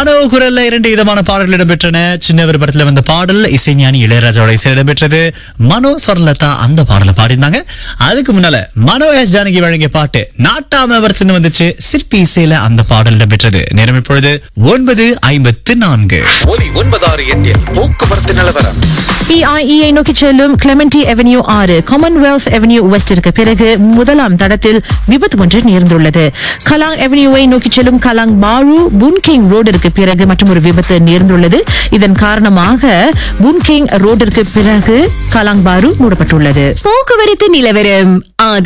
மனோ குரல்ல இரண்டு விதமான பாடல்கள் இடம்பெற்றன சின்னவர் படத்துல வந்த பாடல் இசைஞானி இளையராஜாவோட இசை இடம்பெற்றது மனோ சொர்லதா அந்த பாடலை பாடியிருந்தாங்க அதுக்கு முன்னால மனோ எஸ் ஜானகி வழங்கிய பாட்டு நாட்டாம படத்துல வந்துச்சு சிற்பி இசையில அந்த பாடல் இடம்பெற்றது நேரம் இப்பொழுது ஒன்பது ஐம்பத்து நான்கு ஒலி ஒன்பதாறு எட்டில் போக்குவரத்து நிலவரம் பிஐஇஐ நோக்கி செல்லும் கிளெமெண்டி அவென்யூ ஆறு காமன்வெல்த் அவென்யூ வெஸ்டிற்கு பிறகு முதலாம் தடத்தில் விபத்து ஒன்று நேர்ந்துள்ளது கலாங் அவென்யூவை நோக்கி செல்லும் கலாங் பாரு புன்கிங் ரோடிற்கு பிறகு மற்றும் ஒரு விபத்து நேர்ந்துள்ளது இதன் காரணமாக புன்கிங் ரோடிற்கு பிறகு கலாங் பாரு மூடப்பட்டுள்ளது போக்குவரத்து நிலவரம்